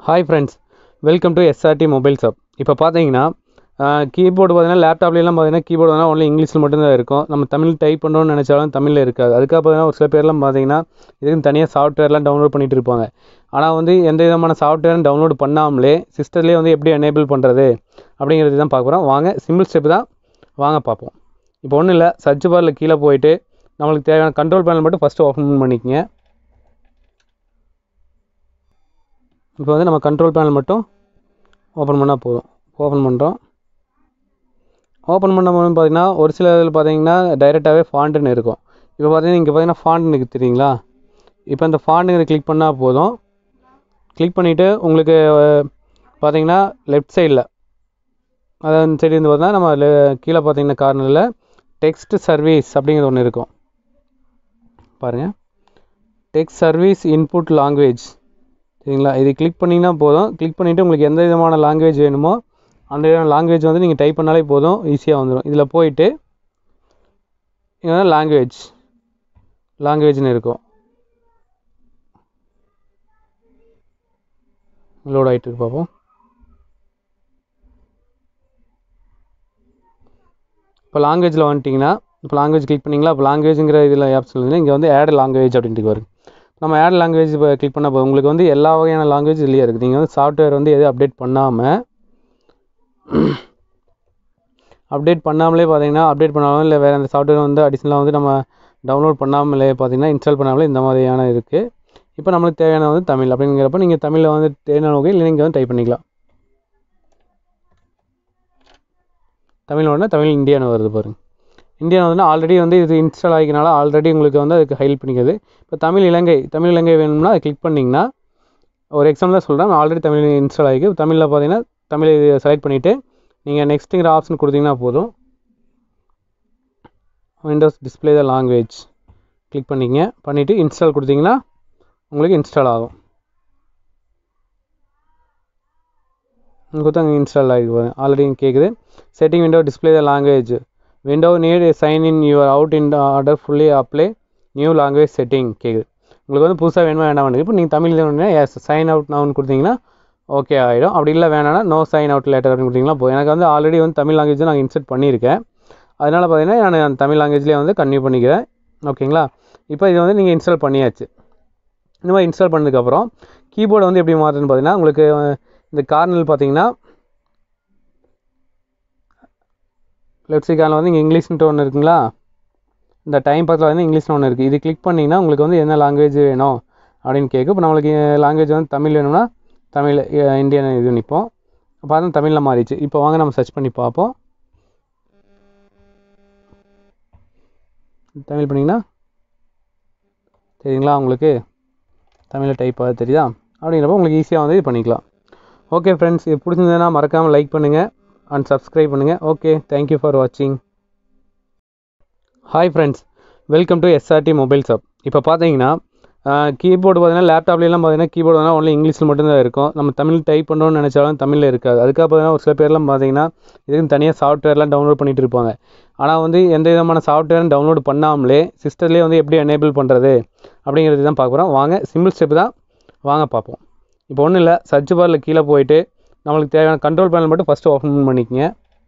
hi friends welcome to SRT mobile shop இப்போ பார்த்தீங்கன்னா keyboard பார்த்தீங்கன்னா லேப்டாப்லாம் பார்த்தீங்கன்னா கீபோர்டு வந்து ஒன்லி இங்கிலீஷில் மட்டும்தான் இருக்கும் நம்ம தமிழ் டைப் பண்ணணும்னு நினச்சாலும் தமிழில் இருக்காது அதுக்காக பார்த்தீங்கன்னா ஒரு சில பேர்லாம் பார்த்தீங்கன்னா இதுக்கு தனியாக சாஃப்ட்வேர்லாம் டவுன்லோட் பண்ணிட்டு இருப்பாங்க ஆனால் வந்து எந்த விதமான சாஃப்ட்வேரும் டவுன்லோட் பண்ணாமலே சிஸ்டர்லேயே வந்து எப்படி எனேபிள் பண்ணுறது அப்படிங்கிறது தான் பார்க்க போகிறோம் வாங்க சிம்பிள் ஸ்டெப் தான் வாங்க பார்ப்போம் இப்போ ஒன்றும் இல்லை சர்ச் பாரில் கீழே போயிட்டு நம்மளுக்கு தேவையான கண்ட்ரோல் பேனல் மட்டும் ஃபஸ்ட்டு ஓப்பன் பண்ணிக்கங்க இப்போ வந்து நம்ம கண்ட்ரோல் பேனல் மட்டும் ஓப்பன் பண்ணால் போதும் ஓப்பன் பண்ணுறோம் ஓப்பன் பண்ண போது பார்த்தீங்கன்னா ஒரு சில இதில் பார்த்தீங்கன்னா டைரெக்டாகவே ஃபாண்ட்டுன்னு இருக்கும் இப்போ பார்த்தீங்கன்னா இங்கே பார்த்தீங்கன்னா ஃபாண்ட் இருக்குது தெரியுங்களா இப்போ இந்த ஃபாண்ட்டுங்கிறத கிளிக் பண்ணால் போதும் கிளிக் பண்ணிவிட்டு உங்களுக்கு அஹ், பார்த்தீங்கன்னா லெஃப்ட் சைடில் அதாவது இந்த சைடு இருந்து பார்த்தா நம்ம le- கீழே பார்த்தீங்கன்னா கார்னரில் டெக்ஸ்ட் சர்வீஸ் அப்படிங்கிறது ஒன்று இருக்கும் பாருங்கள் டெக்ஸ்ட் சர்வீஸ் இன்புட் லாங்குவேஜ் சரிங்களா இது கிளிக் பண்ணிங்கன்னா போதும் கிளிக் பண்ணிவிட்டு உங்களுக்கு எந்த விதமான லாங்குவேஜ் வேணுமோ அந்த விதமான லாங்குவேஜ் வந்து நீங்கள் டைப் பண்ணாலே போதும் ஈஸியாக வந்துடும் இதில் போயிட்டு இங்கே லாங்குவேஜ் லாங்குவேஜ்னு இருக்கும் லோட் ஆகிட்டு இருக்கு பார்ப்போம் இப்போ லாங்குவேஜில் வந்துட்டிங்கன்னா இப்போ லாங்குவேஜ் கிளிக் பண்ணிங்களா இப்போ லாங்குவேஜுங்கிற இதில் ஆப்ஷன் வந்து இங்கே வந்து ஆட் லாங்குவேஜ் அப்படின்ட்டு வரும் நம்ம ஆட் லாங்குவேஜ் இப்போ கிளிக் பண்ண போதும் உங்களுக்கு வந்து எல்லா வகையான லாங்குவேஜ் இதுலேயே இருக்குது நீங்கள் வந்து சாஃப்ட்வேர் வந்து எதுவும் அப்டேட் பண்ணாமல் அப்டேட் பண்ணாமலே பார்த்தீங்கன்னா அப்டேட் பண்ணாலும் இல்லை வேறு அந்த சாஃப்ட்வேர் வந்து அடிஷ்னலாக வந்து நம்ம டவுன்லோட் பண்ணாமலே பார்த்தீங்கன்னா இன்ஸ்டால் பண்ணாமலே இந்த மாதிரியான இருக்குது இப்போ நம்மளுக்கு தேவையான வந்து தமிழ் அப்படிங்கிறப்ப நீங்கள் தமிழில் வந்து தேவையான வகை இல்லை நீங்கள் வந்து டைப் பண்ணிக்கலாம் தமிழ் உடனே தமிழ் இந்தியான்னு வருது பாருங்க இந்தியன் வந்து ஆல்ரெடி வந்து இது இன்ஸ்டால் ஆகிக்கனால ஆல்ரெடி உங்களுக்கு வந்து அதுக்கு ஹெல்ப் பண்ணிக்கிறது இப்போ தமிழ் இலங்கை தமிழ் இலங்கை வேணும்னா அதை கிளிக் பண்ணிங்கன்னா ஒரு எக்ஸாம்பிள் தான் சொல்கிறேன் ஆல்ரெடி தமிழ் இன்ஸ்டால் ஆகிக்கு தமிழில் பார்த்தீங்கன்னா தமிழ் செலக்ட் பண்ணிவிட்டு நீங்கள் நெக்ஸ்ட்டுங்கிற ஆப்ஷன் கொடுத்தீங்கன்னா போதும் Windows display the language click பண்ணிக்கங்க பண்ணிவிட்டு இன்ஸ்டால் கொடுத்தீங்கன்னா உங்களுக்கு இன்ஸ்டால் ஆகும் கொடுத்து அங்கே இன்ஸ்டால் ஆகிடுவாங்க ஆல்ரெடி கேட்குது setting window display the language window need sign in your out in order fully apply new language setting கேட்குது உங்களுக்கு வந்து புதுசாக வேணுமா வேண்டாம் இப்போ நீங்கள் தமிழ் வேணும்னா எஸ் சைன் அவுட் நவுன் கொடுத்தீங்கன்னா ஓகே ஆகிடும் அப்படி இல்லை வேணாம்னா நோ சைன் அவுட் லேட்டர் அப்படின்னு கொடுத்தீங்கன்னா போதும் எனக்கு வந்து ஆல்ரெடி வந்து தமிழ் லாங்குவேஜ் நான் இன்சர்ட் பண்ணியிருக்கேன் அதனால் பார்த்தீங்கன்னா நான் அந்த தமிழ் லாங்குவேஜ்லேயே வந்து கன்டினியூ பண்ணிக்கிறேன் ஓகேங்களா இப்போ இது வந்து நீங்கள் இன்ஸ்டால் பண்ணியாச்சு இந்த மாதிரி இன்ஸ்டால் பண்ணதுக்கப்புறம் கீபோர்டு வந்து எப்படி மாற்றுன்னு பார்த்தீங்கன்னா உங்களுக்கு அஹ், இந்த கார்னல் பார்த்தீங்கன்னா லெஃப்ட் சைட் கார்னில் வந்து இங்கே இங்கிலீஷ்ன்ட்டு ஒன்று இருக்குங்களா இந்த டைம் பக்கத்தில் வந்து இங்கிலீஷ்னு ஒன்று இருக்குது இது கிளிக் பண்ணிங்கன்னா உங்களுக்கு வந்து என்ன லாங்குவேஜ் வேணும் அப்படின்னு கேட்கும் இப்போ நம்மளுக்கு லாங்குவேஜ் வந்து தமிழ் வேணும்னா தமிழ் அஹ், இந்தியன் இது நிற்போம் அப்போ அது தமிழில் மாறிச்சு இப்போ வாங்க நம்ம சர்ச் பண்ணி பார்ப்போம் தமிழ் பண்ணிங்கன்னா தெரியுங்களா உங்களுக்கு தமிழில் டைப் ஆகுது தெரியுதா அப்படிங்கிறப்ப உங்களுக்கு ஈஸியாக வந்து இது பண்ணிக்கலாம் ஓகே ஃப்ரெண்ட்ஸ் இது பிடிச்சிருந்ததுன்னா மறக்காமல் லைக் பண்ணுங்கள் அண்ட் சப்ஸ்கிரைப் பண்ணுங்கள் ஓகே தேங்க்யூ ஃபார் வாட்சிங் hi friends welcome to SRT mobile shop இப்போ பார்த்தீங்கன்னா கீபோர்டு பார்த்தீங்கன்னா லேப்டாப்லாம் பார்த்தீங்கன்னா கீபோர்டு வந்து ஒன்லி இங்கிலீஷில் மட்டும்தான் இருக்கும் நம்ம தமிழ் டைப் பண்ணணும்னு நினச்சாலும் தமிழில் இருக்காது அதுக்காக பார்த்தீங்கன்னா ஒரு சில பேர்லாம் பார்த்தீங்கன்னா இதுக்கு தனியாக சாஃப்ட்வேர்லாம் டவுன்லோட் பண்ணிட்டு இருப்பாங்க ஆனால் வந்து எந்த விதமான சாஃப்ட்வேரும் டவுன்லோட் பண்ணாமலே சிஸ்டர்லேயே வந்து எப்படி எனேபிள் பண்ணுறது அப்படிங்கிறது தான் பார்க்க போகிறோம் வாங்க சிம்பிள் ஸ்டெப் தான் வாங்க பார்ப்போம் இப்போ ஒன்றும் இல்லை சர்ச் பாரில் கீழே போயிட்டு நம்மளுக்கு தேவையான கண்ட்ரோல் பேனல் மட்டும் ஃபஸ்ட்டு ஓப்பன் பண்ணிக்கங்க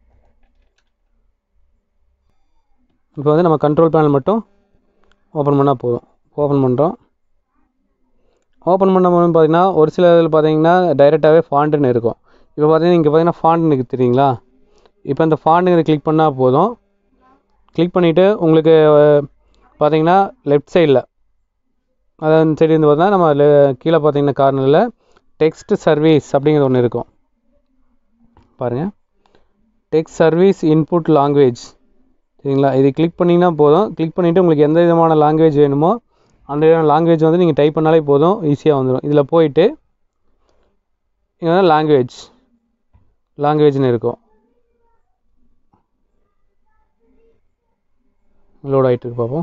இப்போ வந்து நம்ம கண்ட்ரோல் பேனல் மட்டும் ஓப்பன் பண்ணால் போதும் ஓப்பன் பண்ணுறோம் ஓப்பன் பண்ண போது பார்த்தீங்கன்னா ஒரு சில இதில் பார்த்தீங்கன்னா டைரெக்டாகவே ஃபாண்ட்டுன்னு இருக்கும் இப்போ பார்த்தீங்கன்னா இங்கே பார்த்தீங்கன்னா ஃபாண்ட் இருக்குது தெரியுங்களா இப்போ இந்த ஃபாண்ட்டுங்கிறத கிளிக் பண்ணால் போதும் கிளிக் பண்ணிவிட்டு உங்களுக்கு அஹ், பார்த்தீங்கன்னா லெஃப்ட் சைடில் அதாவது இந்த சைடு இருந்து பார்த்தா நம்ம le- கீழே பார்த்தீங்கன்னா கார்னரில் டெக்ஸ்ட் சர்வீஸ் அப்படிங்கிறது ஒன்று இருக்கும் பாருங்கள் டெக்ஸ்ட் சர்வீஸ் இன்புட் லாங்குவேஜ் சரிங்களா இது கிளிக் பண்ணிங்கன்னா போதும் கிளிக் பண்ணிவிட்டு உங்களுக்கு எந்த விதமான லாங்குவேஜ் வேணுமோ அந்த லாங்குவேஜ் வந்து நீங்கள் டைப் பண்ணாலே போதும் ஈஸியாக வந்துடும் இதில் போயிட்டு இங்கே லாங்குவேஜ் லாங்குவேஜ்னு இருக்கும் லோட் ஆகிட்டு இருக்கு பார்ப்போம்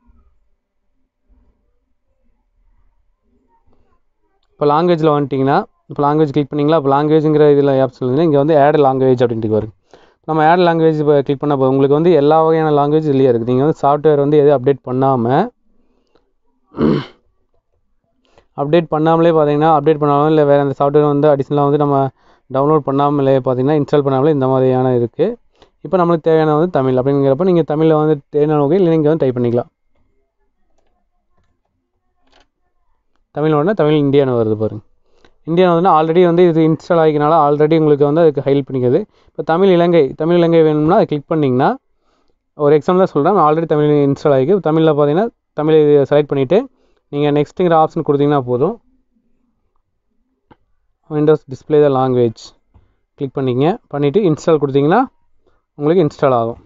இப்போ லாங்குவேஜில் வந்துட்டிங்கன்னா இப்போ லாங்குவேஜ் கிளிக் பண்ணிங்களா இப்போ லாங்குவேஜுங்கிற இதில் ஆப்ஷன் வந்து இங்கே வந்து ஆட் லாங்குவேஜ் அப்படின்ட்டு வரும் நம்ம ஆட் லாங்குவேஜ் இப்போ கிளிக் பண்ண போதும் உங்களுக்கு வந்து எல்லா வகையான லாங்குவேஜ் இதுலேயே இருக்குது நீங்கள் வந்து சாஃப்ட்வேர் வந்து எதுவும் அப்டேட் பண்ணாமல் அப்டேட் பண்ணாமலே பார்த்தீங்கன்னா அப்டேட் பண்ணாலும் இல்லை வேறு அந்த சாஃப்ட்வேர் வந்து அடிஷ்னலாக வந்து நம்ம டவுன்லோட் பண்ணாமலே பார்த்தீங்கன்னா இன்ஸ்டால் பண்ணாமலே இந்த மாதிரியான இருக்குது இப்போ நம்மளுக்கு தேவையான வந்து தமிழ் அப்படிங்கிறப்ப நீங்கள் தமிழில் வந்து தேவையான வகை இல்லை நீங்கள் வந்து டைப் பண்ணிக்கலாம் தமிழ் உடனே தமிழ் இந்தியான்னு வருது பாருங்க இந்தியா வந்து ஆல்ரெடி வந்து இது இன்ஸ்டால் ஆகிக்கனால ஆல்ரெடி உங்களுக்கு வந்து அதுக்கு ஹெல்ப் பண்ணிக்கிறது இப்போ தமிழ் இலங்கை தமிழ் இலங்கை வேணும்னா அதை கிளிக் பண்ணிங்கன்னா ஒரு எக்ஸாம்பிள் தான் சொல்கிறேன் ஆல்ரெடி தமிழ் இன்ஸ்டால் ஆகிக்கு தமிழில் பார்த்தீங்கன்னா தமிழ் செலக்ட் பண்ணிவிட்டு நீங்கள் நெக்ஸ்ட்டுங்கிற ஆப்ஷன் கொடுத்தீங்கன்னா போதும் Windows display the language click பண்ணிங்க பண்ணிவிட்டு இன்ஸ்டால் கொடுத்தீங்கன்னா உங்களுக்கு இன்ஸ்டால் ஆகும்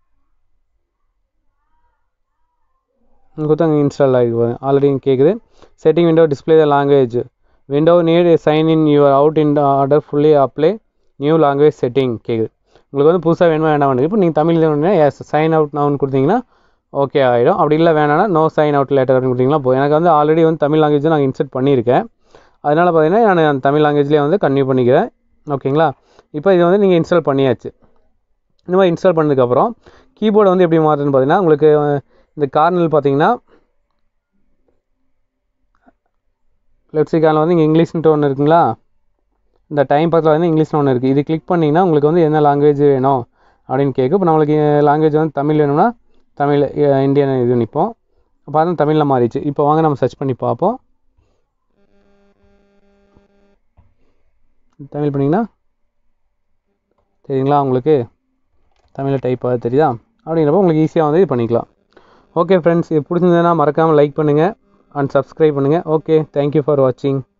உங்களுக்கு அங்கே இன்ஸ்டால் ஆகி ஆல்ரெடி கேட்குது setting window display the language window need sign in your out in order fully apply new language setting கேட்குது உங்களுக்கு வந்து புதுசாக வேணுமா வேண்டாம் இப்போ நீங்கள் தமிழ் வேணும்னா எஸ் சைன் அவுட் நவுன் கொடுத்தீங்கன்னா ஓகே ஆகிடும் அப்படி இல்லை வேணாம்னா நோ சைன் அவுட் லேட்டர் அப்படின்னு கொடுத்தீங்கன்னா போதும் எனக்கு வந்து ஆல்ரெடி வந்து தமிழ் லாங்குவேஜ் நான் இன்சர்ட் பண்ணியிருக்கேன் அதனால் பார்த்தீங்கன்னா நான் அந்த தமிழ் லாங்குவேஜ்லேயே வந்து கன்டினியூ பண்ணிக்கிறேன் ஓகேங்களா இப்போ இது வந்து நீங்கள் இன்ஸ்டால் பண்ணியாச்சு இந்த மாதிரி இன்ஸ்டால் பண்ணதுக்கப்புறம் கீபோர்டை வந்து எப்படி மாற்றுன்னு பார்த்தீங்கன்னா உங்களுக்கு இந்த கார்னல் பார்த்தீங்கன்னா லெஃப்ட் சைட் கார்னில் வந்து இங்கே இங்கிலீஷ்ன்ட்டு ஒன்று இருக்குங்களா இந்த டைம் பக்கத்தில் வந்து இங்கிலீஷ்னு ஒன்று இருக்குது இது கிளிக் பண்ணிங்கன்னா உங்களுக்கு வந்து என்ன லாங்குவேஜ் வேணும் அப்படின்னு கேட்கும் இப்போ நம்மளுக்கு லாங்குவேஜ் வந்து தமிழ் வேணும்னா தமிழ் இந்தியன் இது நிற்போம் பார்த்தா தமிழில் மாறிச்சு இப்போ வாங்க நம்ம சர்ச் பண்ணி பார்ப்போம் தமிழ் பண்ணிங்கன்னா தெரியுங்களா உங்களுக்கு தமிழில் டைப் ஆகுது தெரியுதா அப்படிங்கிறப்ப உங்களுக்கு ஈஸியாக வந்து இது பண்ணிக்கலாம் ஓகே ஃப்ரெண்ட்ஸ் இது பிடிச்சிருந்ததுன்னா மறக்காமல் லைக் பண்ணுங்கள் அண்ட் சப்ஸ்கிரைப் பண்ணுங்கள் ஓகே தேங்க்யூ ஃபார் வாட்சிங்